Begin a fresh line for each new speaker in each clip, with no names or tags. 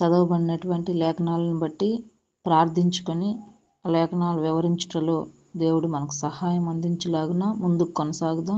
చదవబడినటువంటి లేఖనాలను బట్టి ప్రార్థించుకొని ఆ లేఖనాలు వివరించుటలో దేవుడు మనకు సహాయం అందించలాగున ముందుకు కొనసాగుదాం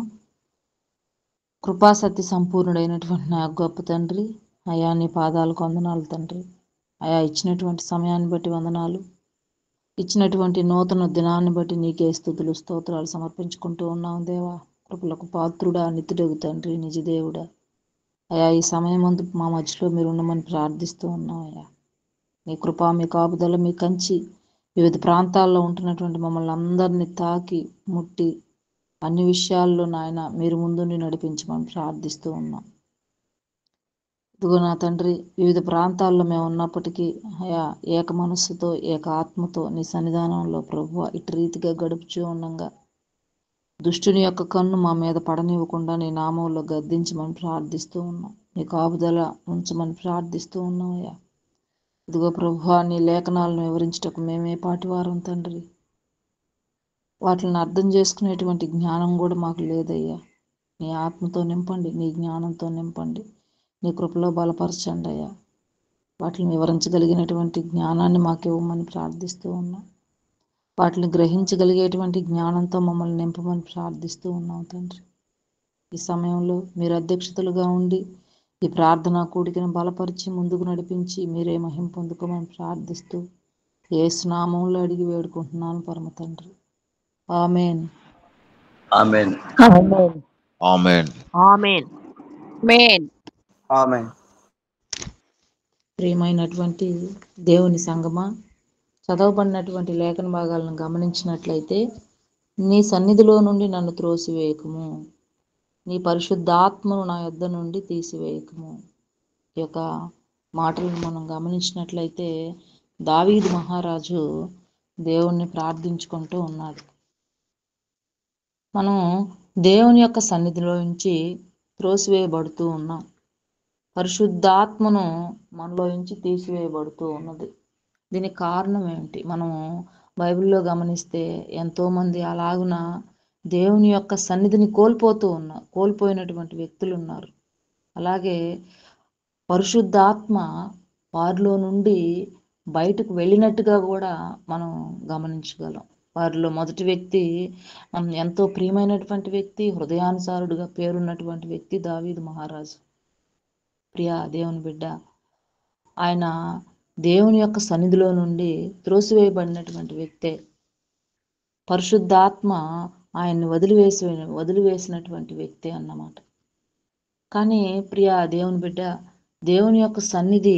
కృపాసత్య సంపూర్ణుడైనటువంటి నా గొప్ప తండ్రి అయా నీ పాదాలకు వందనాలు తండ్రి అయా ఇచ్చినటువంటి సమయాన్ని బట్టి వందనాలు ఇచ్చినటువంటి నూతన దినాన్ని బట్టి నీకే స్థుతులు స్తోత్రాలు సమర్పించుకుంటూ ఉన్నాం దేవా కృపలకు పాత్రుడా నిత్యుడగు తండ్రి నిజదేవుడా అయా ఈ సమయం అందు మా మధ్యలో మీరు ఉండమని ప్రార్థిస్తూ ఉన్నాం అయ్యా మీ కృప మీ కాపుదల మీ కంచి వివిధ ప్రాంతాల్లో ఉంటున్నటువంటి మమ్మల్ని అందరినీ తాకి ముట్టి అన్ని విషయాల్లో నాయన మీరు ముందుండి నడిపించమని ప్రార్థిస్తూ ఉన్నాం ఇదిగో నా తండ్రి వివిధ ప్రాంతాల్లో మేము ఉన్నప్పటికీ అయా ఏక మనస్సుతో ఏక ఆత్మతో నీ సన్నిధానంలో ప్రభు ఇటు రీతిగా గడుపుచూ ఉండగా దుష్టుని యొక్క కన్ను మా మీద పడనివ్వకుండా నీ నామంలో గద్దించమని ప్రార్థిస్తూ ఉన్నాం నీ కాపుదల ఉంచమని ప్రార్థిస్తూ ఉన్నాం అయ్యా ఇదిగో ప్రభు నీ లేఖనాలను వివరించటకు మేమే పాటివారం తండ్రి వాటిని అర్థం చేసుకునేటువంటి జ్ఞానం కూడా మాకు లేదయ్యా నీ ఆత్మతో నింపండి నీ జ్ఞానంతో నింపండి నీ కృపలో బలపరచండి అయ్యా వాటిని వివరించగలిగినటువంటి జ్ఞానాన్ని మాకు ఇవ్వమని ప్రార్థిస్తూ ఉన్నాం వాటిని గ్రహించగలిగేటువంటి జ్ఞానంతో మమ్మల్ని నింపమని ప్రార్థిస్తూ ఉన్నాం తండ్రి ఈ సమయంలో మీరు అధ్యక్షతలుగా ఉండి ఈ ప్రార్థన కూడికను బలపరిచి ముందుకు నడిపించి మీరే మహిం పొందుకోమని ప్రార్థిస్తూ ఏ స్నామంలో అడిగి వేడుకుంటున్నాను పరమ తండ్రి amen
amen
amen
amen
amen amen
amen
ప్రియమైనటువంటి దేవుని సంగమా చదవబడినటువంటి లేఖన భాగాలను గమనించినట్లయితే నీ సన్నిధిలో నుండి నన్ను త్రోసివేయకము నీ పరిశుద్ధాత్మను నా యొద్ద నుండి తీసివేయకము ఈ యొక్క మాటలను మనం గమనించినట్లయితే దావీదు మహారాజు దేవుణ్ణి ప్రార్థించుకుంటూ ఉన్నాడు మనం దేవుని యొక్క సన్నిధిలో నుంచి త్రోసివేయబడుతూ ఉన్నాం పరిశుద్ధాత్మను మనలో నుంచి తీసివేయబడుతూ ఉన్నది దీనికి కారణం ఏమిటి మనము బైబిల్లో గమనిస్తే ఎంతోమంది అలాగున దేవుని యొక్క సన్నిధిని కోల్పోతూ ఉన్నారు కోల్పోయినటువంటి వ్యక్తులు ఉన్నారు అలాగే పరిశుద్ధాత్మ వారిలో నుండి బయటకు వెళ్ళినట్టుగా కూడా మనం గమనించగలం వారిలో మొదటి వ్యక్తి ఉమ్, ఎంతో ప్రియమైనటువంటి వ్యక్తి హృదయానుసారుడుగా పేరున్నటువంటి వ్యక్తి దావీదు మహారాజు ప్రియా దేవుని బిడ్డ ఆయన దేవుని యొక్క సన్నిధిలో నుండి త్రోసివేయబడినటువంటి వ్యక్తే పరిశుద్ధాత్మ ఆయన్ని వదిలివేసి వదిలివేసినటువంటి వ్యక్తి అన్నమాట కానీ ప్రియా దేవుని బిడ్డ దేవుని యొక్క సన్నిధి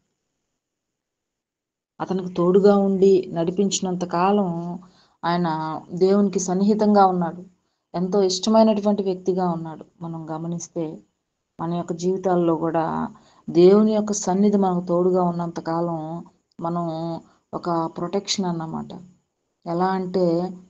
అతనికి తోడుగా ఉండి నడిపించినంత కాలం ఆయన దేవునికి సన్నిహితంగా ఉన్నాడు ఎంతో ఇష్టమైనటువంటి వ్యక్తిగా ఉన్నాడు మనం గమనిస్తే మన యొక్క జీవితాల్లో కూడా దేవుని యొక్క సన్నిధి మనకు తోడుగా ఉన్నంత కాలం మనం ఒక ప్రొటెక్షన్ అన్నమాట ఎలా అంటే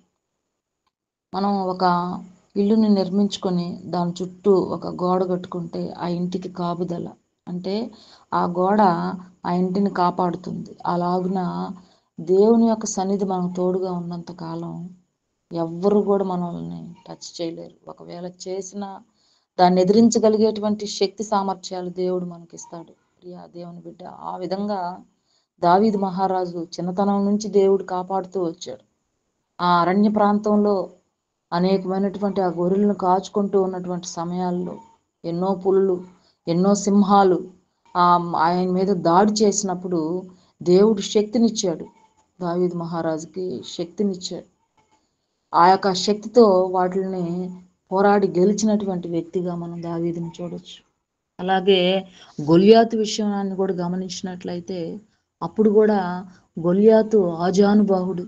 మనం ఒక ఇల్లుని నిర్మించుకొని దాని చుట్టూ ఒక గోడ కట్టుకుంటే ఆ ఇంటికి కాపుదల అంటే ఆ గోడ ఆ ఇంటిని కాపాడుతుంది అలాగున దేవుని యొక్క సన్నిధి మనకు తోడుగా ఉన్నంత కాలం ఎవ్వరు కూడా మనల్ని టచ్ చేయలేరు ఒకవేళ చేసినా దాన్ని ఎదిరించగలిగేటువంటి శక్తి సామర్థ్యాలు దేవుడు మనకిస్తాడు ప్రియా దేవుని బిడ్డ ఆ విధంగా దావీదు మహారాజు చిన్నతనం నుంచి దేవుడు కాపాడుతూ వచ్చాడు ఆ అరణ్య ప్రాంతంలో అనేకమైనటువంటి ఆ గొర్రెలను కాచుకుంటూ ఉన్నటువంటి సమయాల్లో ఎన్నో పులులు ఎన్నో సింహాలు ఆ ఆయన మీద దాడి చేసినప్పుడు దేవుడు శక్తినిచ్చాడు దావీదు మహారాజుకి శక్తినిచ్చాడు ఆ యొక్క శక్తితో వాటిని పోరాడి గెలిచినటువంటి వ్యక్తిగా మనం దావీదుని చూడొచ్చు అలాగే గొలియాతు విషయాన్ని కూడా గమనించినట్లయితే అప్పుడు కూడా గొలియాతు ఆజానుబాహుడు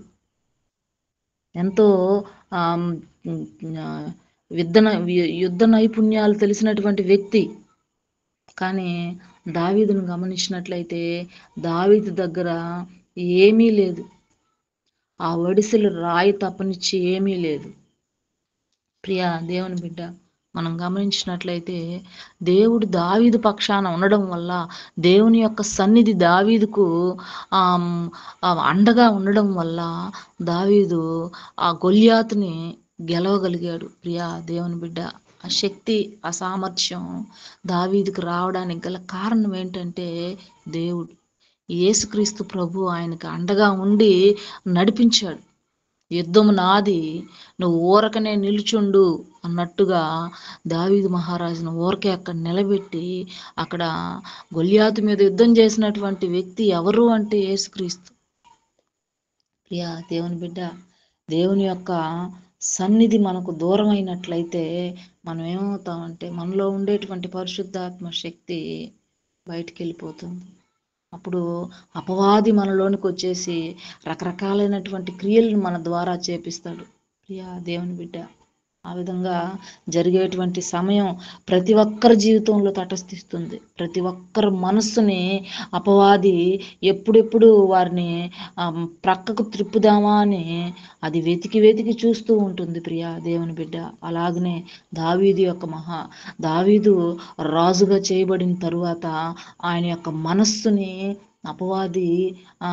ఎంతో ఆమ్, ఆ, యుద్ధ నై- యుద్ధ నైపుణ్యాలు తెలిసినటువంటి వ్యక్తి కానీ దావీదును గమనించినట్లయితే దావీదు దగ్గర ఏమీ లేదు ఆ ఒడిసెలు రాయి తప్పనిచ్చి ఏమీ లేదు ప్రియా దేవుని బిడ్డ మనం గమనించినట్లయితే దేవుడు దావీదు పక్షాన ఉండడం వల్ల దేవుని యొక్క సన్నిధి దావీదుకు ఆమ్, ఆ అండగా ఉండడం వల్ల దావీదు ఆ గొల్యాతుని గెలవగలిగాడు ప్రియా దేవుని బిడ్డ ఆ శక్తి ఆ సామర్థ్యం దావీదుకు రావడానికి గల కారణం ఏంటంటే దేవుడు యేసుక్రీస్తు ప్రభు ఆయనకు అండగా ఉండి నడిపించాడు యుద్ధము నాది నువ్వు ఊరకనే నిలుచుండు అన్నట్టుగా దావీదు మహారాజును ఊరకే అక్కడ నిలబెట్టి అక్కడ గొల్యాతు మీద యుద్ధం చేసినటువంటి వ్యక్తి ఎవరు అంటే యేసుక్రీస్తు ప్రియా దేవుని బిడ్డ దేవుని యొక్క సన్నిధి మనకు దూరం అయినట్లయితే మనం ఏమవుతామంటే మనలో ఉండేటువంటి పరిశుద్ధాత్మ శక్తి బయటికి వెళ్ళిపోతుంది అప్పుడు అపవాది మనలోనికి వచ్చేసి రకరకాలైనటువంటి క్రియలను మన ద్వారా చేపిస్తాడు ప్రియా దేవుని బిడ్డ ఆ విధంగా జరిగేటువంటి సమయం ప్రతి ఒక్కరి జీవితంలో తటస్థిస్తుంది ప్రతి ఒక్కరి మనస్సుని అపవాది ఎప్పుడెప్పుడు వారిని ఆ, ప్రక్కకు త్రిప్పుదామా అని అది వెతికి వెతికి చూస్తూ ఉంటుంది ప్రియా దేవుని బిడ్డ అలాగనే దావీదు యొక్క మహా దావీదు రాజుగా చేయబడిన తరువాత ఆయన యొక్క మనస్సుని అపవాది ఆ,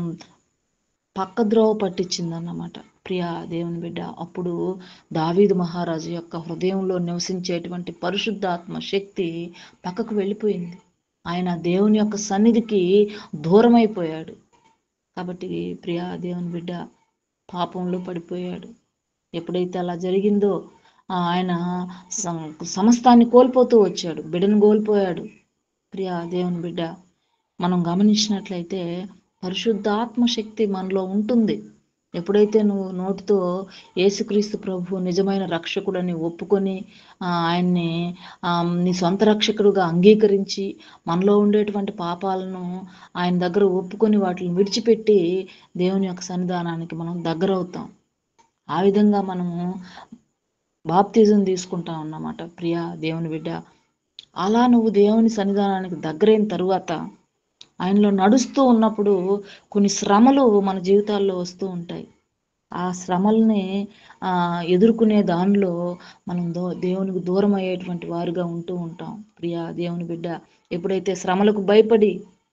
పక్కద్రోవ పట్టించిందన్నమాట ప్రియా దేవుని బిడ్డ అప్పుడు దావీదు మహారాజు యొక్క హృదయంలో నివసించేటువంటి పరిశుద్ధాత్మ శక్తి పక్కకు వెళ్ళిపోయింది ఆయన దేవుని యొక్క సన్నిధికి దూరమైపోయాడు కాబట్టి ప్రియా దేవుని బిడ్డ పాపంలో పడిపోయాడు ఎప్పుడైతే అలా జరిగిందో ఆ, ఆయన సం- సమస్తాన్ని కోల్పోతూ వచ్చాడు బిడ్డను కోల్పోయాడు ప్రియా దేవుని బిడ్డ మనం గమనించినట్లయితే పరిశుద్ధాత్మ శక్తి మనలో ఉంటుంది ఎప్పుడైతే నువ్వు నోటితో యేసుక్రీస్తు ప్రభు నిజమైన రక్షకుడని ఒప్పుకొని ఆ, ఆయన్ని ఆ, నీ సొంత రక్షకుడుగా అంగీకరించి మనలో ఉండేటువంటి పాపాలను ఆయన దగ్గర ఒప్పుకొని వాటిని విడిచిపెట్టి దేవుని యొక్క సన్నిధానానికి మనం దగ్గర అవుతాం ఆ విధంగా మనము బాప్తిజం తీసుకుంటాం అన్నమాట ప్రియా దేవుని బిడ్డ అలా నువ్వు దేవుని సన్నిధానానికి దగ్గరైన తరువాత ఆయనలో నడుస్తూ ఉన్నప్పుడు కొన్ని శ్రమలు మన జీవితాల్లో వస్తూ ఉంటాయి ఆ శ్రమల్ని ఆ, ఎదుర్కొనే దానిలో మనం దో దేవునికి దూరం అయ్యేటువంటి వారుగా ఉంటూ ఉంటాం ప్రియా దేవుని బిడ్డ ఎప్పుడైతే శ్రమలకు భయపడి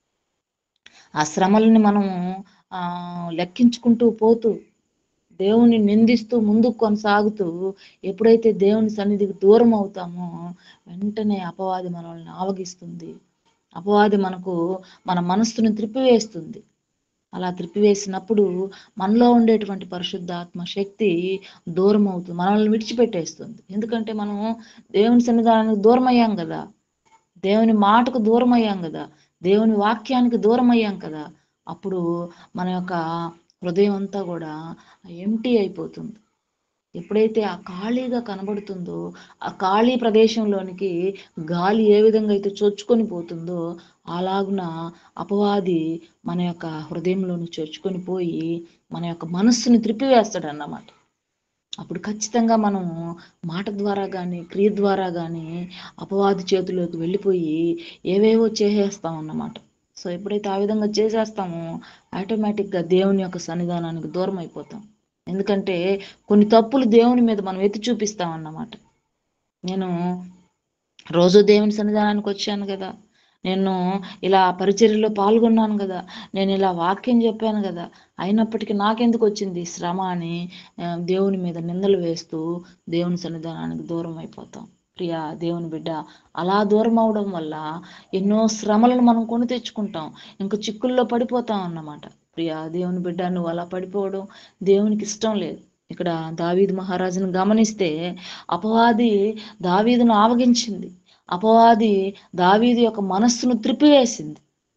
ఆ శ్రమల్ని మనం ఆ, లెక్కించుకుంటూ పోతూ దేవుని నిందిస్తూ ముందుకు కొనసాగుతూ ఎప్పుడైతే దేవుని సన్నిధికి దూరం అవుతామో వెంటనే అపవాది మనల్ని ఆవగిస్తుంది అపవాది మనకు మన మనస్సును త్రిప్పివేస్తుంది అలా త్రిప్పివేసినప్పుడు మనలో ఉండేటువంటి పరిశుద్ధాత్మ శక్తి దూరం అవుతుంది మనల్ని విడిచిపెట్టేస్తుంది ఎందుకంటే మనం దేవుని సన్నిధానానికి దూరం అయ్యాం కదా దేవుని మాటకు దూరం అయ్యాం కదా దేవుని వాక్యానికి దూరం అయ్యాం కదా అప్పుడు మన యొక్క హృదయం అంతా కూడా ఎంటీ అయిపోతుంది ఎప్పుడైతే ఆ ఖాళీగా కనబడుతుందో ఆ ఖాళీ ప్రదేశంలోనికి గాలి ఏ విధంగా అయితే చొచ్చుకొని పోతుందో అలాగున అపవాది మన యొక్క హృదయంలోని చొచ్చుకొని పోయి మన యొక్క మనస్సుని త్రిప్పివేస్తాడు అన్నమాట అప్పుడు ఖచ్చితంగా మనం మాట ద్వారా కానీ క్రియ ద్వారా కానీ అపవాది చేతిలోకి వెళ్ళిపోయి ఏవేవో చేసేస్తాం అన్నమాట సో ఎప్పుడైతే ఆ విధంగా చేసేస్తామో ఆటోమేటిక్గా దేవుని యొక్క సన్నిధానానికి దూరం అయిపోతాం ఎందుకంటే కొన్ని తప్పులు దేవుని మీద మనం ఎత్తి చూపిస్తాం అన్నమాట నేను రోజు దేవుని సన్నిధానానికి వచ్చాను కదా నేను ఇలా పరిచర్యలో పాల్గొన్నాను కదా నేను ఇలా వాక్యం చెప్పాను కదా అయినప్పటికీ నాకెందుకు వచ్చింది శ్రమ అని ఆ, దేవుని మీద నిందలు వేస్తూ దేవుని సన్నిధానానికి దూరం అయిపోతాం ప్రియా దేవుని బిడ్డ అలా దూరం అవడం వల్ల ఎన్నో శ్రమలను మనం కొని తెచ్చుకుంటాం ఇంకా చిక్కుల్లో పడిపోతాం అన్నమాట ప్రియా దేవుని బిడ్డ నువ్వు అలా పడిపోవడం దేవునికి ఇష్టం లేదు ఇక్కడ దావీదు మహారాజును గమనిస్తే అపవాది దావీదును ఆవగించింది అపవాది దావీదు యొక్క మనస్సును త్రిప్పివేసింది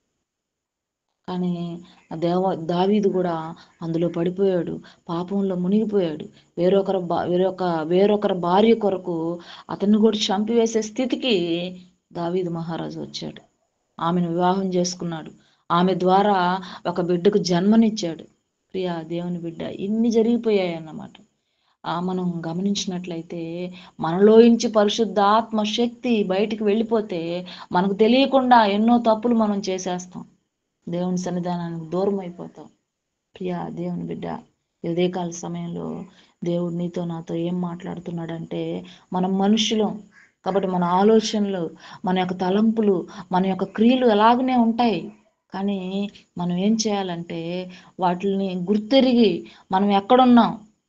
కానీ ఆ దేవ దావీదు కూడా అందులో పడిపోయాడు పాపంలో మునిగిపోయాడు వేరొకరు బా వేరొక వేరొకరి భార్య కొరకు అతన్ని కూడా చంపివేసే స్థితికి దావీదు మహారాజు వచ్చాడు ఆమెను వివాహం చేసుకున్నాడు ఆమె ద్వారా ఒక బిడ్డకు జన్మనిచ్చాడు ప్రియా దేవుని బిడ్డ ఇన్ని జరిగిపోయాయి అన్నమాట ఆ మనం గమనించినట్లయితే మనలోంచి పరిశుద్ధాత్మ శక్తి బయటికి వెళ్ళిపోతే మనకు తెలియకుండా ఎన్నో తప్పులు మనం చేసేస్తాం దేవుని సన్నిధానానికి దూరం అయిపోతాం ప్రియా దేవుని బిడ్డ ఈ ఉదయకాల సమయంలో దేవుడు నీతో నాతో ఏం మాట్లాడుతున్నాడంటే మనం మనుషులం కాబట్టి మన ఆలోచనలు మన యొక్క తలంపులు మన యొక్క క్రియలు ఎలాగనే ఉంటాయి కానీ మనం ఏం చేయాలంటే వాటిని గుర్తెరిగి మనం ఎక్కడున్నాం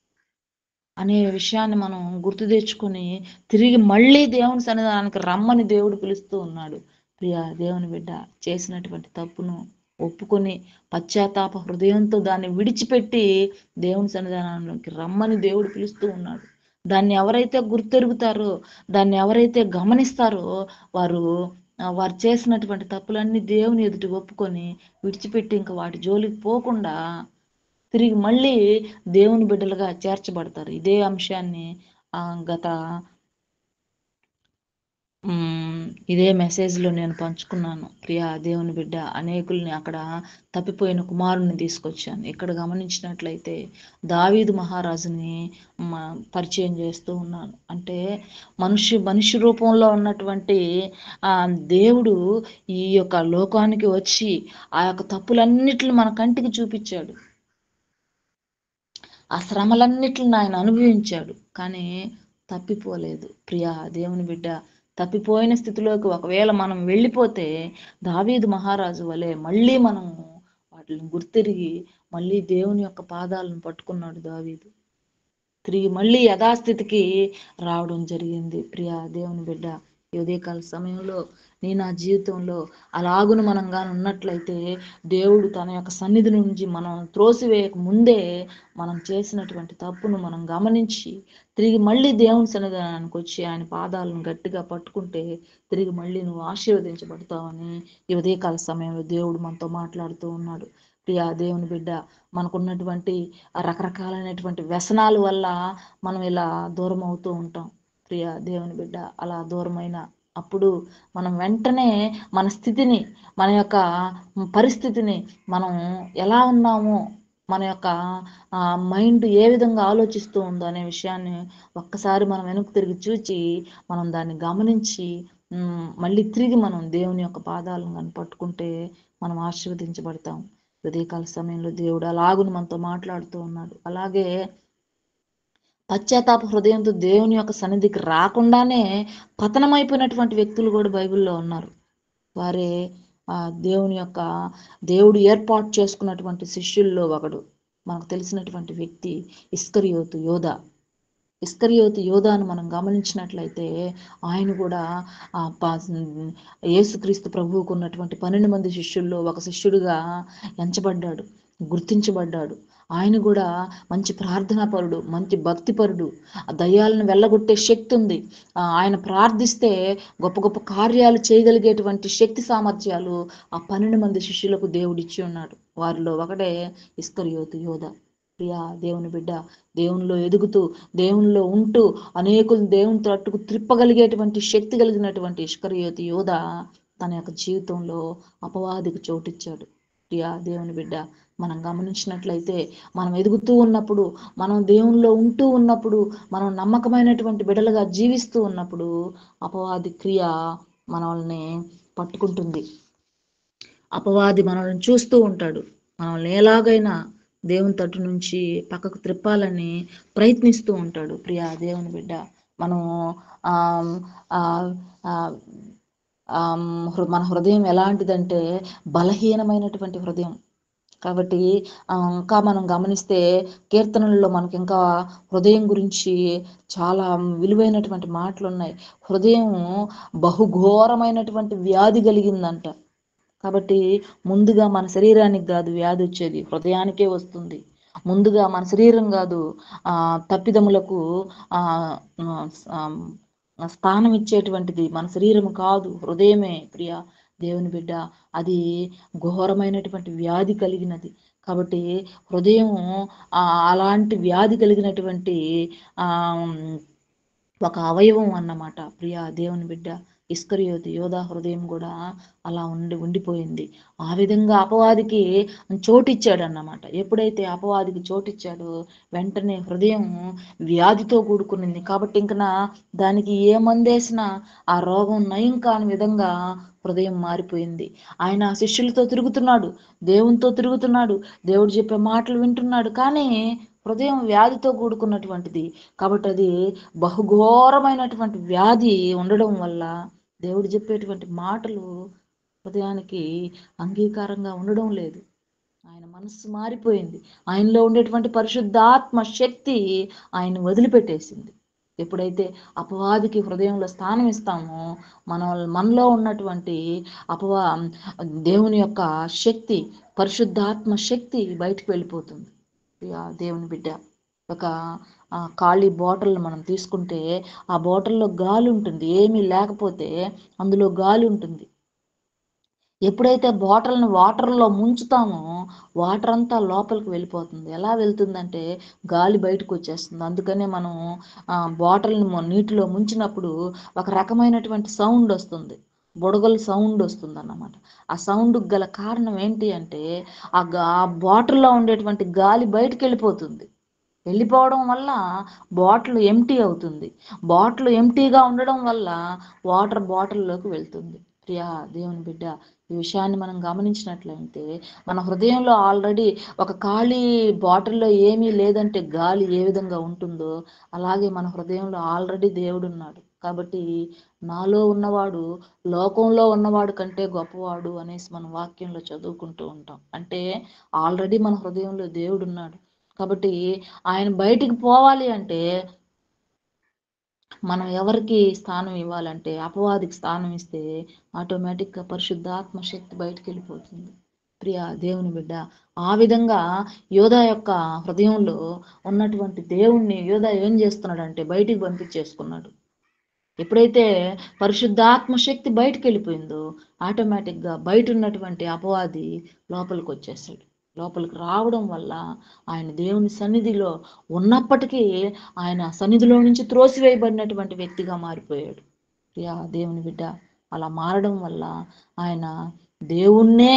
అనే విషయాన్ని మనం గుర్తు తెచ్చుకొని తిరిగి మళ్ళీ దేవుని సన్నిధానానికి రమ్మని దేవుడు పిలుస్తూ ఉన్నాడు ప్రియా దేవుని బిడ్డ చేసినటువంటి తప్పును ఒప్పుకొని పశ్చాత్తాప హృదయంతో దాన్ని విడిచిపెట్టి దేవుని సన్నిధానంలోకి రమ్మని దేవుడు పిలుస్తూ ఉన్నాడు దాన్ని ఎవరైతే గుర్తెరుగుతారో దాన్ని ఎవరైతే గమనిస్తారో వారు ఆ, వారు చేసినటువంటి తప్పులన్నీ దేవుని ఎదుటి ఒప్పుకొని విడిచిపెట్టి ఇంకా వాటి జోలికి పోకుండా తిరిగి మళ్ళీ దేవుని బిడ్డలుగా చేర్చబడతారు ఇదే అంశాన్ని ఆ, గత మ్మ్, ఇదే మెసేజ్లో నేను పంచుకున్నాను ప్రియా దేవుని బిడ్డ అనేకుల్ని అక్కడ తప్పిపోయిన కుమారుని తీసుకొచ్చాను ఇక్కడ గమనించినట్లయితే దావీదు మహారాజుని మ- పరిచయం చేస్తూ ఉన్నాను అంటే మనుష్య మనిషి రూపంలో ఉన్నటువంటి ఆ దేవుడు ఈ యొక్క లోకానికి వచ్చి ఆ యొక్క తప్పులన్నిటిని మన కంటికి చూపించాడు ఆ శ్రమలన్నిటిని ఆయన అనుభవించాడు కానీ తప్పిపోలేదు ప్రియా దేవుని బిడ్డ తప్పిపోయిన స్థితిలోకి ఒకవేళ మనం వెళ్ళిపోతే దావీదు మహారాజు వలె మళ్ళీ మనము వాటిని గుర్తిరిగి మళ్ళీ దేవుని యొక్క పాదాలను పట్టుకున్నాడు దావీదు తిరిగి మళ్ళీ యథాస్థితికి రావడం జరిగింది ప్రియా దేవుని బిడ్డ ఈ ఉదయకాల సమయంలో నీ నా జీవితంలో అలాగును మనం గాని ఉన్నట్లయితే దేవుడు తన యొక్క సన్నిధి నుంచి మనం త్రోసివేయక ముందే మనం చేసినటువంటి తప్పును మనం గమనించి తిరిగి మళ్ళీ దేవుని సన్నిధానానికి వచ్చి ఆయన పాదాలను గట్టిగా పట్టుకుంటే తిరిగి మళ్ళీ నువ్వు ఆశీర్వదించబడతావని ఈ ఉదయకాల సమయంలో దేవుడు మనతో మాట్లాడుతూ ఉన్నాడు ప్రియా దేవుని బిడ్డ మనకున్నటువంటి ఆ రకరకాలైనటువంటి వ్యసనాల వల్ల మనం ఇలా దూరం అవుతూ ఉంటాం ప్రియా దేవుని బిడ్డ అలా దూరమైన అప్పుడు మనం వెంటనే మన స్థితిని మన యొక్క పరిస్థితిని మనం ఎలా ఉన్నామో మన యొక్క ఆ మైండ్ ఏ విధంగా ఆలోచిస్తూ ఉందో అనే విషయాన్ని ఒక్కసారి మనం వెనక్కి తిరిగి చూచి మనం దాన్ని గమనించి ఉమ్, మళ్ళీ తిరిగి మనం దేవుని యొక్క పాదాలను కానీ పట్టుకుంటే మనం ఆశీర్వదించబడతాం ఉదయకాల సమయంలో దేవుడు అలాగును మనతో మాట్లాడుతూ ఉన్నాడు అలాగే పశ్చాత్తాప హృదయంతో దేవుని యొక్క సన్నిధికి రాకుండానే పతనమైపోయినటువంటి వ్యక్తులు కూడా బైబిల్లో ఉన్నారు వారే ఆ దేవుని యొక్క దేవుడు ఏర్పాటు చేసుకున్నటువంటి శిష్యుల్లో ఒకడు మనకు తెలిసినటువంటి వ్యక్తి ఇస్కరియోతు యోధ ఇస్కరియోతు యోధాను మనం గమనించినట్లయితే ఆయన కూడా ఆ పా- యేసుక్రీస్తు ప్రభువుకు ఉన్నటువంటి పన్నెండు మంది శిష్యుల్లో ఒక శిష్యుడిగా ఎంచబడ్డాడు గుర్తించబడ్డాడు ఆయన కూడా మంచి ప్రార్థనాపరుడు మంచి భక్తిపరుడు ఆ దయ్యాలను వెళ్ళగొట్టే శక్తి ఉంది ఆ, ఆయన ప్రార్థిస్తే గొప్ప గొప్ప కార్యాలు చేయగలిగేటువంటి శక్తి సామర్థ్యాలు ఆ పన్నెండు మంది శిష్యులకు దేవుడిచ్చి ఉన్నాడు వారిలో ఒకటే ఇస్కరియోతు యోధ ప్రియా దేవుని బిడ్డ దేవునిలో ఎదుగుతూ దేవునిలో ఉంటూ అనేకులు దేవుని తట్టుకు త్రిప్పగలిగేటువంటి శక్తి కలిగినటువంటి ఇష్కరియోతి యోధ తన యొక్క జీవితంలో అపవాదికి చోటిచ్చాడు ప్రియా దేవుని బిడ్డ మనం గమనించినట్లయితే మనం ఎదుగుతూ ఉన్నప్పుడు మనం దేవునిలో ఉంటూ ఉన్నప్పుడు మనం నమ్మకమైనటువంటి బిడ్డలుగా జీవిస్తూ ఉన్నప్పుడు అపవాది క్రియ మనల్ని పట్టుకుంటుంది అపవాది మనల్ని చూస్తూ ఉంటాడు మనల్ని ఎలాగైనా దేవుని తట్టు నుంచి పక్కకు త్రిప్పాలని ప్రయత్నిస్తూ ఉంటాడు ప్రియా దేవుని బిడ్డ మనం ఆ ఆ, ఆ, ఆమ్, హృ- మన హృదయం ఎలాంటిదంటే బలహీనమైనటువంటి హృదయం కాబట్టి ఆ, ఇంకా మనం గమనిస్తే కీర్తనల్లో మనకి ఇంకా హృదయం గురించి చాలా విలువైనటువంటి మాటలు ఉన్నాయి హృదయం బహుఘోరమైనటువంటి వ్యాధి కలిగిందంట కాబట్టి ముందుగా మన శరీరానికి కాదు వ్యాధి వచ్చేది హృదయానికే వస్తుంది ముందుగా మన శరీరం కాదు ఆ తప్పిదములకు ఆ ఆ, ఆ, స్థానం ఇచ్చేటువంటిది మన శరీరం కాదు హృదయమే ప్రియ దేవుని బిడ్డ అది ఘోరమైనటువంటి వ్యాధి కలిగినది కాబట్టి హృదయం ఆ, అలాంటి వ్యాధి కలిగినటువంటి ఆ ఒక అవయవం అన్నమాట ప్రియ దేవుని బిడ్డ ఇస్కరియోతి యోధా హృదయం కూడా అలా ఉండి ఉండిపోయింది ఆ విధంగా అపవాదికి చోటిచ్చాడు అన్నమాట ఎప్పుడైతే అపవాదికి చోటిచ్చాడో వెంటనే హృదయం వ్యాధితో కూడుకునింది కాబట్టి ఇంక నా దానికి ఏ మందేసినా ఆ రోగం నయం కాని విధంగా హృదయం మారిపోయింది ఆయన ఆ శిష్యులతో తిరుగుతున్నాడు దేవునితో తిరుగుతున్నాడు దేవుడు చెప్పే మాటలు వింటున్నాడు కానీ హృదయం వ్యాధితో కూడుకున్నటువంటిది కాబట్టి అది బహుఘోరమైనటువంటి వ్యాధి ఉండడం వల్ల దేవుడు చెప్పేటువంటి మాటలు హృదయానికి అంగీకారంగా ఉండడం లేదు ఆయన మనస్సు మారిపోయింది ఆయనలో ఉండేటువంటి పరిశుద్ధాత్మ శక్తి ఆయన వదిలిపెట్టేసింది ఎప్పుడైతే అపవాదికి హృదయంలో స్థానం ఇస్తామో మన మనలో ఉన్నటువంటి అపవా దేవుని యొక్క శక్తి పరిశుద్ధాత్మ శక్తి బయటికి వెళ్ళిపోతుంది ఇక దేవుని బిడ్డ ఒక ఆ, ఖాళీ బాటిల్ మనం తీసుకుంటే ఆ బాటిల్లో గాలి ఉంటుంది ఏమీ లేకపోతే అందులో గాలి ఉంటుంది ఎప్పుడైతే బాటిల్ని వాటర్లో ముంచుతామో వాటర్ అంతా లోపలికి వెళ్ళిపోతుంది ఎలా వెళ్తుందంటే గాలి బయటకు వచ్చేస్తుంది అందుకనే మనం ఆ, బాటిల్ని మొ- నీటిలో ముంచినప్పుడు ఒక రకమైనటువంటి సౌండ్ వస్తుంది బుడగలు సౌండ్ వస్తుంది అన్నమాట ఆ సౌండ్ గల కారణం ఏంటి అంటే ఆ గా ఆ బాటిల్లో ఉండేటువంటి గాలి బయటకు వెళ్ళిపోతుంది వెళ్ళిపోవడం వల్ల బాటిల్ ఎంటీ అవుతుంది బాటిల్ ఎంటీగా ఉండడం వల్ల వాటర్ బాటిల్లోకి వెళ్తుంది ప్రియా దేవుని బిడ్డ ఈ విషయాన్ని మనం గమనించినట్లయితే మన హృదయంలో ఆల్రెడీ ఒక ఖాళీ బాటిల్లో ఏమీ లేదంటే గాలి ఏ విధంగా ఉంటుందో అలాగే మన హృదయంలో ఆల్రెడీ దేవుడు ఉన్నాడు కాబట్టి నాలో ఉన్నవాడు లోకంలో ఉన్నవాడు కంటే గొప్పవాడు అనేసి మనం వాక్యంలో చదువుకుంటూ ఉంటాం అంటే ఆల్రెడీ మన హృదయంలో దేవుడు ఉన్నాడు కాబట్టి ఆయన బయటికి పోవాలి అంటే మనం ఎవరికి స్థానం ఇవ్వాలంటే అపవాదికి స్థానం ఇస్తే ఆటోమేటిక్గా పరిశుద్ధాత్మ శక్తి బయటికి వెళ్ళిపోతుంది ప్రియ దేవుని బిడ్డ ఆ విధంగా యోధా యొక్క హృదయంలో ఉన్నటువంటి దేవుణ్ణి యోధా ఏం చేస్తున్నాడంటే బయటికి పంపించేసుకున్నాడు ఎప్పుడైతే పరిశుద్ధాత్మ శక్తి బయటికి వెళ్ళిపోయిందో ఆటోమేటిక్గా బయట ఉన్నటువంటి అపవాది లోపలికి వచ్చేసాడు లోపలికి రావడం వల్ల ఆయన దేవుని సన్నిధిలో ఉన్నప్పటికీ ఆయన సన్నిధిలో నుంచి త్రోసివేయబడినటువంటి వ్యక్తిగా మారిపోయాడు ప్రియా దేవుని బిడ్డ అలా మారడం వల్ల ఆయన దేవుణ్ణే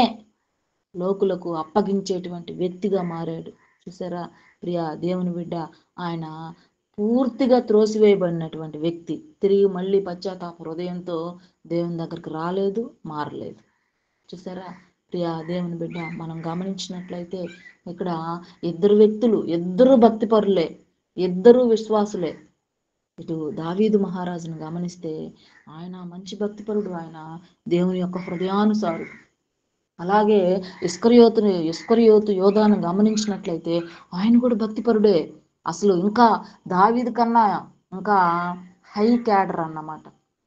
లోకులకు అప్పగించేటువంటి వ్యక్తిగా మారాడు చూసారా ప్రియా దేవుని బిడ్డ ఆయన పూర్తిగా త్రోసివేయబడినటువంటి వ్యక్తి తిరిగి మళ్ళీ పశ్చాత్తాప హృదయంతో దేవుని దగ్గరికి రాలేదు మారలేదు చూసారా ప్రియా దేవుని బిడ్డ మనం గమనించినట్లయితే ఇక్కడ ఇద్దరు వ్యక్తులు ఇద్దరు భక్తిపరులే ఇద్దరు విశ్వాసులే ఇటు దావీదు మహారాజును గమనిస్తే ఆయన మంచి భక్తిపరుడు ఆయన దేవుని యొక్క హృదయానుసారు అలాగే ఇస్కరియోతుని ఇస్కరియోతు యోధాను గమనించినట్లయితే ఆయన కూడా భక్తిపరుడే అసలు ఇంకా దావీదు కన్నా ఇంకా హై క్యాడర్ అన్నమాట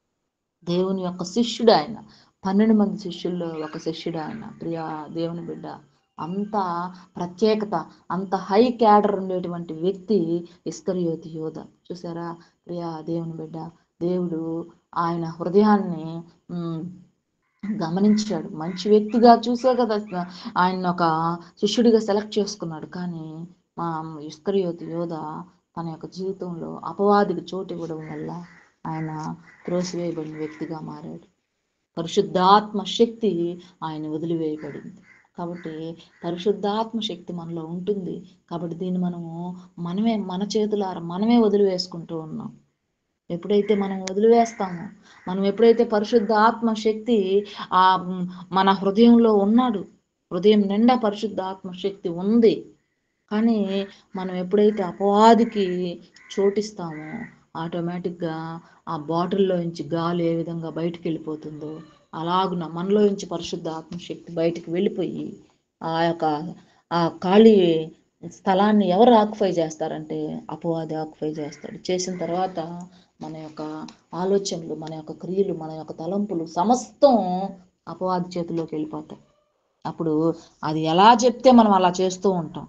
దేవుని యొక్క శిష్యుడు ఆయన పన్నెండు మంది శిష్యుల్లో ఒక శిష్యుడు ఆయన ప్రియా దేవుని బిడ్డ అంత ప్రత్యేకత అంత హై క్యాడర్ ఉండేటువంటి వ్యక్తి ఇస్కరియోతి యోధ చూసారా ప్రియా దేవుని బిడ్డ దేవుడు ఆయన హృదయాన్ని ఉమ్, గమనించాడు మంచి వ్యక్తిగా చూసే కదా ఆయన ఒక శిష్యుడిగా సెలెక్ట్ చేసుకున్నాడు కానీ మా ఇస్కరియోతి యోధ తన యొక్క జీవితంలో అపవాదికి చోటు ఇవ్వడం వల్ల ఆయన త్రోసివేయబడిన వ్యక్తిగా మారాడు పరిశుద్ధాత్మ శక్తి ఆయన వదిలివేయబడింది కాబట్టి పరిశుద్ధాత్మ శక్తి మనలో ఉంటుంది కాబట్టి దీన్ని మనము మనమే మన చేతులార మనమే వదిలివేసుకుంటూ ఉన్నాం ఎప్పుడైతే మనం వదిలివేస్తామో మనం ఎప్పుడైతే పరిశుద్ధ ఆత్మ శక్తి ఆ మ్, మన హృదయంలో ఉన్నాడు హృదయం నిండా పరిశుద్ధ ఆత్మ శక్తి ఉంది కానీ మనం ఎప్పుడైతే అపవాదికి చోటిస్తామో ఆటోమేటిక్గా ఆ బాటిల్లో నుంచి గాలి ఏ విధంగా బయటికి వెళ్ళిపోతుందో అలాగున మనలో నుంచి పరిశుద్ధ ఆత్మశక్తి బయటికి వెళ్ళిపోయి ఆ యొక్క ఆ ఖాళీ స్థలాన్ని ఎవరు ఆక్యుపై చేస్తారంటే అపవాది ఆక్యుపై చేస్తాడు చేసిన తర్వాత మన యొక్క ఆలోచనలు మన యొక్క క్రియలు మన యొక్క తలంపులు సమస్తం అపవాది చేతిలోకి వెళ్ళిపోతాయి అప్పుడు అది ఎలా చెప్తే మనం అలా చేస్తూ ఉంటాం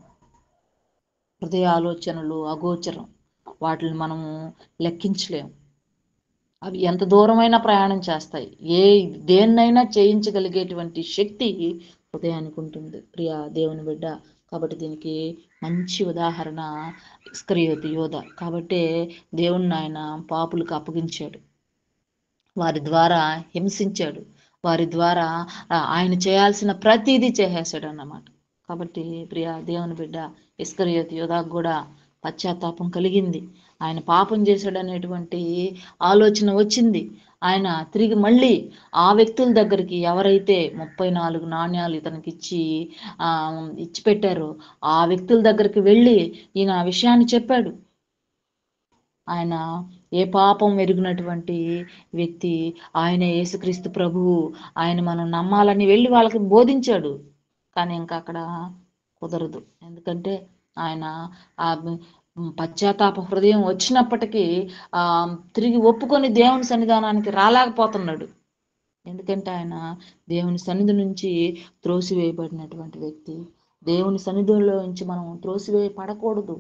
హృదయ ఆలోచనలు అగోచరం వాటిని మనము లెక్కించలేము అవి ఎంత దూరమైనా ప్రయాణం చేస్తాయి ఏ దేన్నైనా చేయించగలిగేటువంటి శక్తి హృదయానికి ఉంటుంది ప్రియా దేవుని బిడ్డ కాబట్టి దీనికి మంచి ఉదాహరణ ఇస్కరియోతి యోధ కాబట్టే దేవుణ్ణి ఆయన పాపులకు అప్పగించాడు వారి ద్వారా హింసించాడు వారి ద్వారా ఆ, ఆయన చేయాల్సిన ప్రతిదీ చేసేసాడు అన్నమాట కాబట్టి ప్రియ దేవుని బిడ్డ ఇస్కరియోతి యోధాకు కూడా పశ్చాత్తాపం కలిగింది ఆయన పాపం చేశాడనేటువంటి ఆలోచన వచ్చింది ఆయన తిరిగి మళ్ళీ ఆ వ్యక్తుల దగ్గరికి ఎవరైతే ముప్పై నాలుగు నాణ్యాలు ఇతనికి ఇచ్చి ఆ, ఇచ్చి పెట్టారో ఆ వ్యక్తుల దగ్గరికి వెళ్ళి ఈయన ఆ విషయాన్ని చెప్పాడు ఆయన ఏ పాపం ఎరిగినటువంటి వ్యక్తి ఆయన యేసుక్రీస్తు ప్రభువు ఆయన మనం నమ్మాలని వెళ్ళి వాళ్ళకి బోధించాడు కానీ ఇంకా అక్కడ కుదరదు ఎందుకంటే ఆయన ఆ ఉమ్, పశ్చాత్తాప హృదయం వచ్చినప్పటికీ ఆ తిరిగి ఒప్పుకొని దేవుని సన్నిధానానికి రాలేకపోతున్నాడు ఎందుకంటే ఆయన దేవుని సన్నిధి నుంచి త్రోసివేయబడినటువంటి వ్యక్తి దేవుని సన్నిధిలో నుంచి మనం త్రోసివేయ పడకూడదు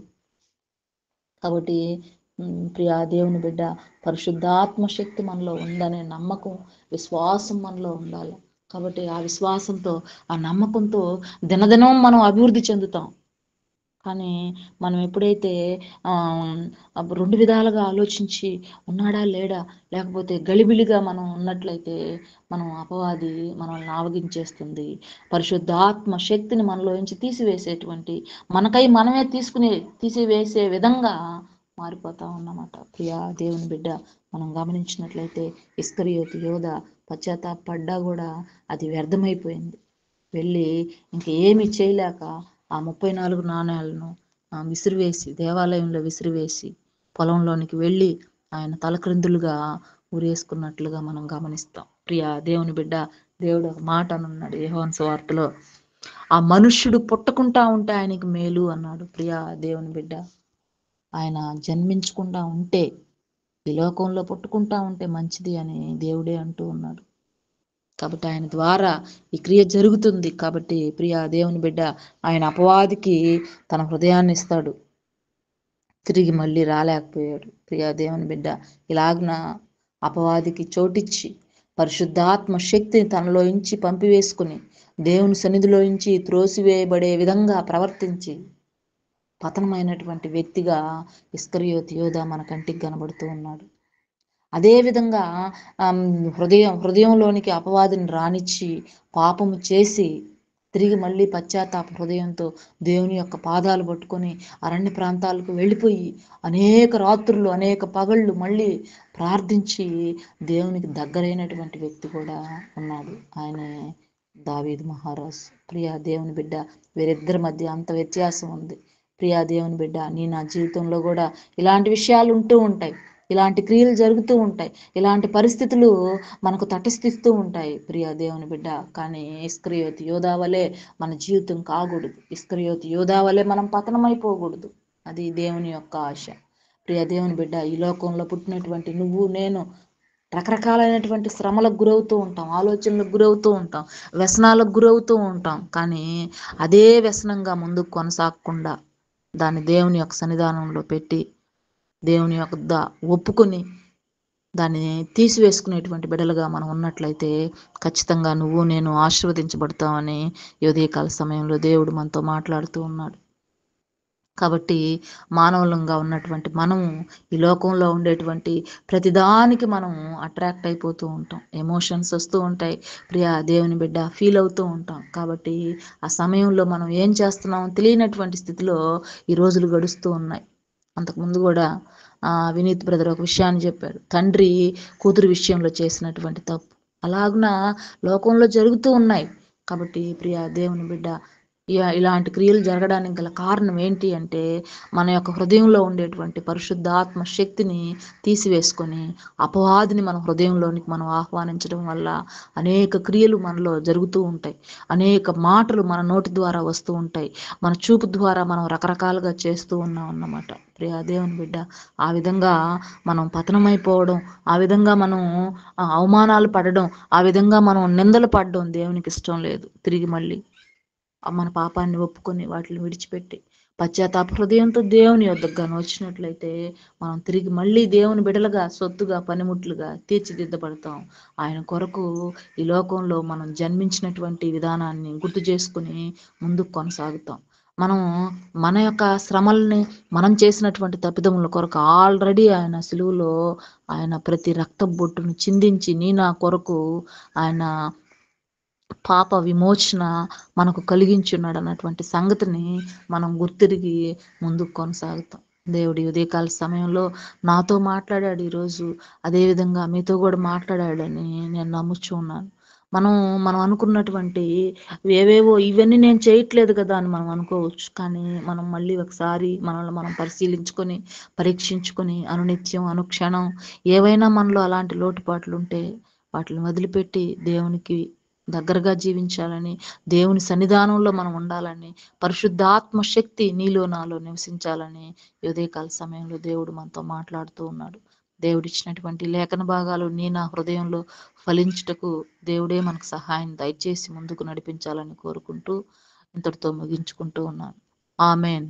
కాబట్టి ఉమ్, ప్రియా దేవుని బిడ్డ పరిశుద్ధాత్మ శక్తి మనలో ఉందనే నమ్మకం విశ్వాసం మనలో ఉండాలి కాబట్టి ఆ విశ్వాసంతో ఆ నమ్మకంతో దినదినం మనం అభివృద్ధి చెందుతాం కానీ మనం ఎప్పుడైతే ఆ, అప్పుడు రెండు విధాలుగా ఆలోచించి ఉన్నాడా లేడా లేకపోతే గలిబిలిగా మనం ఉన్నట్లయితే మనం అపవాది మనల్ని ఆవగించేస్తుంది పరిశుద్ధాత్మ శక్తిని మనలోంచి తీసివేసేటువంటి మనకై మనమే తీసుకుని తీసివేసే విధంగా మారిపోతా ఉన్నమాట ప్రియా దేవుని బిడ్డ మనం గమనించినట్లయితే ఇస్కరియోతి యోధ పశ్చాత్తాపడ్డా కూడా అది వ్యర్థమైపోయింది వెళ్ళి ఇంక ఏమి చేయలేక ఆ ముప్పై నాలుగు నాణ్యాలను ఆ, విసిరివేసి దేవాలయంలో విసిరివేసి పొలంలోనికి వెళ్ళి ఆయన తలక్రిందులుగా ఊరేసుకున్నట్లుగా మనం గమనిస్తాం ప్రియా దేవుని బిడ్డ దేవుడు ఒక మాట అనున్నాడు యోహాను సువార్తలో ఆ మనుష్యుడు పుట్టకుంటా ఉంటే ఆయనకి మేలు అన్నాడు ప్రియా దేవుని బిడ్డ ఆయన జన్మించకుండా ఉంటే ఈ లోకంలో పుట్టుకుంటా ఉంటే మంచిది అని దేవుడే అంటూ ఉన్నాడు కాబట్టి ఆయన ద్వారా ఈ క్రియ జరుగుతుంది కాబట్టి ప్రియా దేవుని బిడ్డ ఆయన అపవాదికి తన హృదయాన్ని ఇస్తాడు తిరిగి మళ్ళీ రాలేకపోయాడు ప్రియా దేవుని బిడ్డ ఇలాగున అపవాదికి చోటిచ్చి పరిశుద్ధాత్మ శక్తిని తనలో ఇంచి పంపివేసుకుని దేవుని సన్నిధిలో ఇంచి త్రోసివేయబడే విధంగా ప్రవర్తించి పతనమైనటువంటి వ్యక్తిగా ఇస్కరియోతి యోధ మన కంటికి కనబడుతూ ఉన్నాడు అదేవిధంగా ఆమ్, హృదయం హృదయంలోనికి అపవాదిని రానిచ్చి పాపము చేసి తిరిగి మళ్ళీ పశ్చాత్తాప హృదయంతో దేవుని యొక్క పాదాలు పట్టుకొని అరణ్య ప్రాంతాలకు వెళ్ళిపోయి అనేక రాత్రులు అనేక పగళ్ళు మళ్ళీ ప్రార్థించి దేవునికి దగ్గరైనటువంటి వ్యక్తి కూడా ఉన్నాడు ఆయనే దావీదు మహారాజ్ ప్రియా దేవుని బిడ్డ వీరిద్దరి మధ్య అంత వ్యత్యాసం ఉంది ప్రియా దేవుని బిడ్డ నీ నా జీవితంలో కూడా ఇలాంటి విషయాలు ఉంటూ ఉంటాయి ఇలాంటి క్రియలు జరుగుతూ ఉంటాయి ఇలాంటి పరిస్థితులు మనకు తటస్థిస్తూ ఉంటాయి ప్రియా దేవుని బిడ్డ కానీ ఇస్క్రియోతి యోధావలే మన జీవితం కాకూడదు ఇస్క్రియోతి యోధావలే మనం పతనమైపోకూడదు అది దేవుని యొక్క ఆశ ప్రియ దేవుని బిడ్డ ఈ లోకంలో పుట్టినటువంటి నువ్వు నేను రకరకాలైనటువంటి శ్రమలకు గురవుతూ ఉంటాం ఆలోచనలకు గురవుతూ ఉంటాం వ్యసనాలకు గురవుతూ ఉంటాం కానీ అదే వ్యసనంగా ముందుకు కొనసాగకుండా దాన్ని దేవుని యొక్క సన్నిధానంలో పెట్టి దేవుని యొక్క దా ఒప్పుకొని దాన్ని తీసివేసుకునేటువంటి బిడలుగా మనం ఉన్నట్లయితే ఖచ్చితంగా నువ్వు నేను ఆశీర్వదించబడతామని ఈ ఉదయకాల సమయంలో దేవుడు మనతో మాట్లాడుతూ ఉన్నాడు కాబట్టి మానవులంగా ఉన్నటువంటి మనము ఈ లోకంలో ఉండేటువంటి ప్రతిదానికి మనం అట్రాక్ట్ అయిపోతూ ఉంటాం ఎమోషన్స్ వస్తూ ఉంటాయి ప్రియా దేవుని బిడ్డ ఫీల్ అవుతూ ఉంటాం కాబట్టి ఆ సమయంలో మనం ఏం చేస్తున్నామో తెలియనటువంటి స్థితిలో ఈ రోజులు గడుస్తూ ఉన్నాయి అంతకుముందు కూడా ఆ, వినీత్ బ్రదర్ ఒక విషయాన్ని చెప్పాడు తండ్రి కూతురు విషయంలో చేసినటువంటి తప్పు అలాగున లోకంలో జరుగుతూ ఉన్నాయి కాబట్టి ప్రియా దేవుని బిడ్డ ఇ- ఇలాంటి క్రియలు జరగడానికి గల కారణం ఏంటి అంటే మన యొక్క హృదయంలో ఉండేటువంటి పరిశుద్ధాత్మ శక్తిని తీసివేసుకొని అపవాదిని మన హృదయంలోనికి మనం ఆహ్వానించడం వల్ల అనేక క్రియలు మనలో జరుగుతూ ఉంటాయి అనేక మాటలు మన నోటి ద్వారా వస్తూ ఉంటాయి మన చూపు ద్వారా మనం రకరకాలుగా చేస్తూ ఉన్నాం అన్నమాట ప్రియా దేవుని బిడ్డ ఆ విధంగా మనం పతనమైపోవడం ఆ విధంగా మనం ఆ, అవమానాలు పడడం ఆ విధంగా మనం నిందలు పడడం దేవునికి ఇష్టం లేదు తిరిగి మళ్ళీ ఆ మన పాపాన్ని ఒప్పుకొని వాటిని విడిచిపెట్టి పశ్చాత్తాప హృదయంతో దేవుని యొద్దకు గాను వచ్చినట్లయితే మనం తిరిగి మళ్ళీ దేవుని బిడలుగా సొత్తుగా పనిముట్లుగా తీర్చిదిద్దబడతాం ఆయన కొరకు ఈ లోకంలో మనం జన్మించినటువంటి విధానాన్ని గుర్తు చేసుకుని ముందుకు కొనసాగుతాం మనం మన యొక్క శ్రమల్ని మనం చేసినటువంటి తప్పిదముల కొరకు ఆల్రెడీ ఆయన సిలువలో ఆయన ప్రతి రక్త బొట్టును చిందించి నీ నా కొరకు ఆయన పాప విమోచన మనకు కలిగించున్నాడు అన్నటువంటి సంగతిని మనం గుర్తిరిగి ముందుకు కొనసాగుతాం దేవుడి ఉదయకాల సమయంలో నాతో మాట్లాడాడు ఈరోజు అదేవిధంగా మీతో కూడా మాట్లాడాడని నేను నమ్ముచూ ఉన్నాను మనం మనం అనుకున్నటువంటి ఏవేవో ఇవన్నీ నేను చేయట్లేదు కదా అని మనం అనుకోవచ్చు కానీ మనం మళ్ళీ ఒకసారి మనల్ని మనం పరిశీలించుకొని పరీక్షించుకొని అనునిత్యం అనుక్షణం ఏవైనా మనలో అలాంటి లోటుపాట్లు ఉంటే వాటిని వదిలిపెట్టి దేవునికి దగ్గరగా జీవించాలని దేవుని సన్నిధానంలో మనం ఉండాలని పరిశుద్ధాత్మ శక్తి నీలో నాలో నివసించాలని ఈ ఉదయకాల సమయంలో దేవుడు మనతో మాట్లాడుతూ ఉన్నాడు దేవుడిచ్చినటువంటి లేఖన భాగాలు నీ నా హృదయంలో ఫలించుటకు దేవుడే మనకు సహాయం దయచేసి ముందుకు నడిపించాలని కోరుకుంటూ ఇంతటితో ముగించుకుంటూ ఉన్నాను ఆమెన్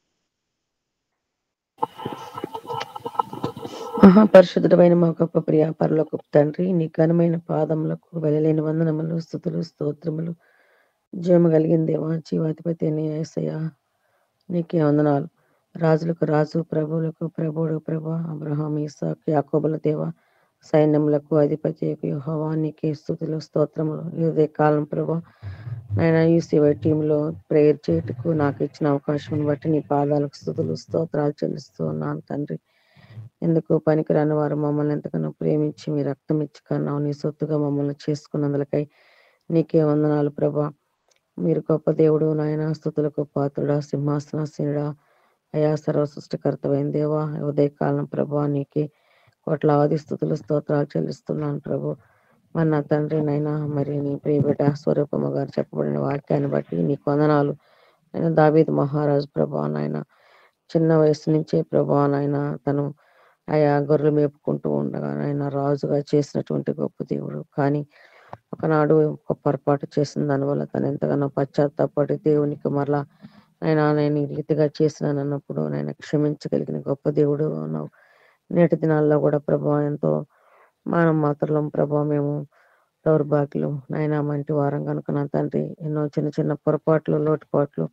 మహాపరిశుద్ధమైన మా గొప్ప ప్రియ పరలోక తండ్రి నీ ఘనమైన పాదములకు వెళ్ళలేని వందనములు స్థుతులు స్తోత్రములు జీవము కలిగిన దేవా జీవాధిపతి నీ ఏసయ్య నీకే వందనాలు రాజులకు రాజు ప్రభువులకు ప్రభువుడు ప్రభు అబ్రహాం ఇసాక్ యాకోబుల దేవ సైన్యములకు అధిపతి యెహోవా నీకే స్థుతులు స్తోత్రములు ఇదే కాలం ప్రభు నాయన యూసీవై టీంలో ప్రేయర్ చేయటకు నాకు ఇచ్చిన అవకాశం బట్టి నీ పాదాలకు స్థుతులు స్తోత్రాలు చెల్లిస్తూ ఉన్నాను తండ్రి ఎందుకు పనికిరాని వారు మమ్మల్ని ఎంతగానో ప్రేమించి మీ రక్తం ఇచ్చి కన్నావు నీ సొత్తుగా మమ్మల్ని చేసుకున్నందులకై నీకే వందనాలు ప్రభా మీరు గొప్ప దేవుడు నాయన స్థుతులకు పాత్రుడా సింహాసనాసీనుడా అయా సర్వ సృష్టికర్తమైన దేవా ఉదయకాలం ప్రభా నీకే కోట్లాది స్థుతులు స్తోత్రాలు చెల్లిస్తున్నాను ప్రభు మరి నా తండ్రి నైనా మరి నీ ప్రియబిడ్డ స్వరూపమ్మ గారు చెప్పబడిన వాక్యాన్ని బట్టి నీ వందనాలు నేను దావీద్ మహారాజు ప్రభా నాయన చిన్న వయసు నుంచే ప్రభా నాయన తను ఆయా గొర్రెలు మేపుకుంటూ ఉండగా ఆయన రాజుగా చేసినటువంటి గొప్ప దేవుడు కానీ ఒకనాడు ఒక పొరపాటు చేసిన దానివల్ల తను ఎంతగానో పశ్చాత్తాపడి దేవునికి మరలా ఆయన నేను ఈ రీతిగా చేసినాను అన్నప్పుడు ఆయన క్షమించగలిగిన గొప్ప దేవుడు ఉన్నావు నేటి దినాల్లో కూడా ప్రభా ఎంతో మనం మాత్రం ప్రభా మేము దౌర్భాగ్యులు నాయన మంటి వారం కనుక నా తండ్రి ఎన్నో చిన్న చిన్న పొరపాట్లు లోటుపాట్లు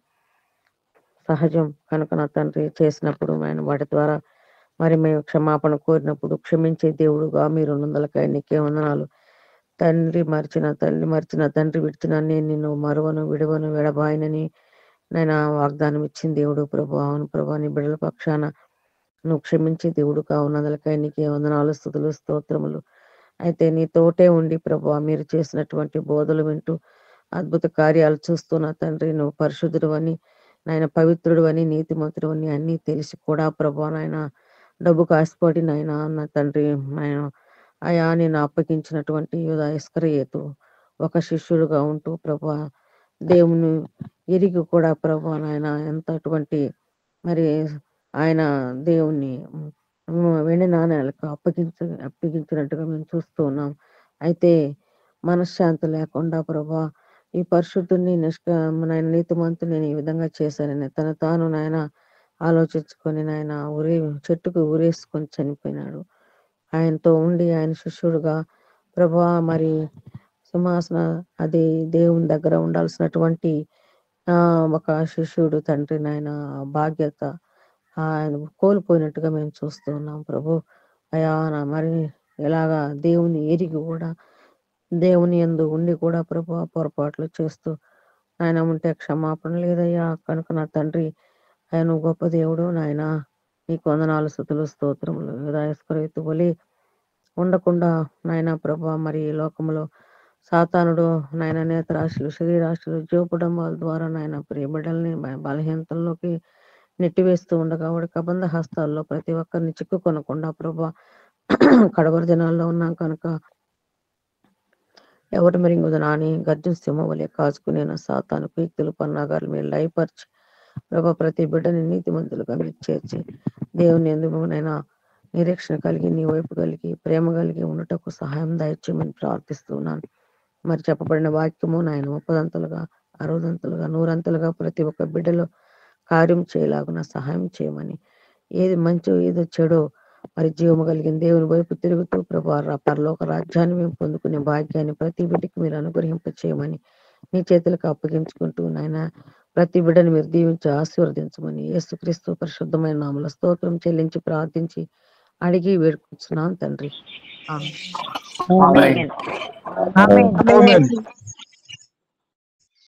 సహజం కనుక నా తండ్రి చేసినప్పుడు ఆయన వాటి ద్వారా మరి మేము క్షమాపణ కోరినప్పుడు క్షమించే దేవుడుగా మీరు ఉన్నందులకై నీకే వందనాలు తండ్రి మరిచిన తల్లి మరిచిన తండ్రి విడిచిన నేను నిన్ను మరువను విడవను విడబాయనని నేను వాగ్దానం ఇచ్చిన దేవుడు ప్రభు అవును ప్రభు నీ బిడ్డల పక్షాన నువ్వు క్షమించే దేవుడుగా ఉన్నందులకై నీకే వందనాలు స్థుతులు స్తోత్రములు అయితే నీ తోటే ఉండి ప్రభు మీరు చేసినటువంటి బోధలు వింటూ అద్భుత కార్యాలు చూస్తున్న తండ్రి నువ్వు పరిశుద్ధుడు అని నాయన పవిత్రుడు అని నీతిమంతుడు అని అన్నీ తెలిసి కూడా ప్రభు నాయన డబ్బు కాసిపడి నాయన నా తండ్రి నాయన అయా నేను అప్పగించినటువంటి యూదా ఇస్కరియతు ఒక శిష్యుడుగా ఉంటూ ప్రభు దేవుని ఎరిగి కూడా ప్రభు నాయన ఎంత అటువంటి మరి ఆయన దేవుణ్ణి ఉమ్, వెండి నాణ్యాలకు అప్పగించ అప్పగించినట్టుగా మేము చూస్తూ ఉన్నాం అయితే మనశ్శాంతి లేకుండా ప్రభా ఈ పరిశుద్ధుని నిష్క నాయన నీతిమంతుని నేను ఈ విధంగా చేశానని తన తాను నాయన ఆలోచించుకొని నాయన ఉరి చెట్టుకు ఊరేసుకొని చనిపోయినాడు ఆయనతో ఉండి ఆయన శిష్యుడుగా ప్రభా మరి సింహాసన అది దేవుని దగ్గర ఉండాల్సినటువంటి ఆ ఒక శిష్యుడు తండ్రి నాయన బాధ్యత ఆయన కోల్పోయినట్టుగా మేము చూస్తూ ఉన్నాం ప్రభు అయా నా మరి ఇలాగా దేవుని ఎరిగి కూడా దేవుని ఎందు ఉండి కూడా ప్రభు పొరపాట్లు చేస్తూ ఆయన ఉంటే క్షమాపణ లేదయ్యా కనుక నా తండ్రి ఆయన గొప్ప దేవుడు నాయన నీకు వందనాలు స్థుతులు స్తోత్రములు రైతు బలి ఉండకుండా నాయన ప్రభా మరి ఈ లోకంలో సాతానుడు నాయన నేత్రాశులు శరీరాశులు జోపుడంబాల ద్వారా నాయన ప్రియబిడ్డల్ని బ- బలహీనతల్లోకి నెట్టివేస్తూ ఉండగా వాడి కబంధ హస్తాల్లో ప్రతి ఒక్కరిని చిక్కుకొనకుండా ప్రభా కడవరి దినాల్లో ఉన్నాం కనుక ఎవటి మరింగుద నాని గర్జన సింహ వలె కాచుకునే నా సాతాను పీక్తులు పన్నాగాలు మీరు లయపరిచి ప్రభా ప్రతి బిడ్డని నీతిమంతులుగా మీరు చేర్చి దేవుని ఎందుకు నైనా నిరీక్షణ కలిగి నీ వైపు కలిగి ప్రేమ కలిగి ఉండటకు సహాయం దయచేయమని ప్రార్థిస్తున్నాను మరి చెప్పబడిన వాక్యము నాయన ముప్పదంతలుగా అరవదంతలుగా నూరంతలుగా ప్రతి ఒక్క బిడ్డలో కార్యం చేయలాగున సహాయం చేయమని ఏది మంచో ఏదో చెడో మరి జీవము కలిగిన దేవుని వైపు తిరుగుతూ ప్రభా రా- పరలోక రాజ్యాన్ని మేము పొందుకునే భాగ్యాన్ని ప్రతి బిడ్డకి మీరు అనుగ్రహింప చేయమని నీ చేతులకు అప్పగించుకుంటూ నాయన ప్రతి బిడ్డని మీరు దీవించి ఆశీర్వదించమని యేసుక్రీస్తు పరిశుద్ధమైన నామల స్తోత్రం చెల్లించి ప్రార్థించి అడిగి వేడుకుంటున్నాను తండ్రి ఆమేన్.
Amen.
Amen.
Amen.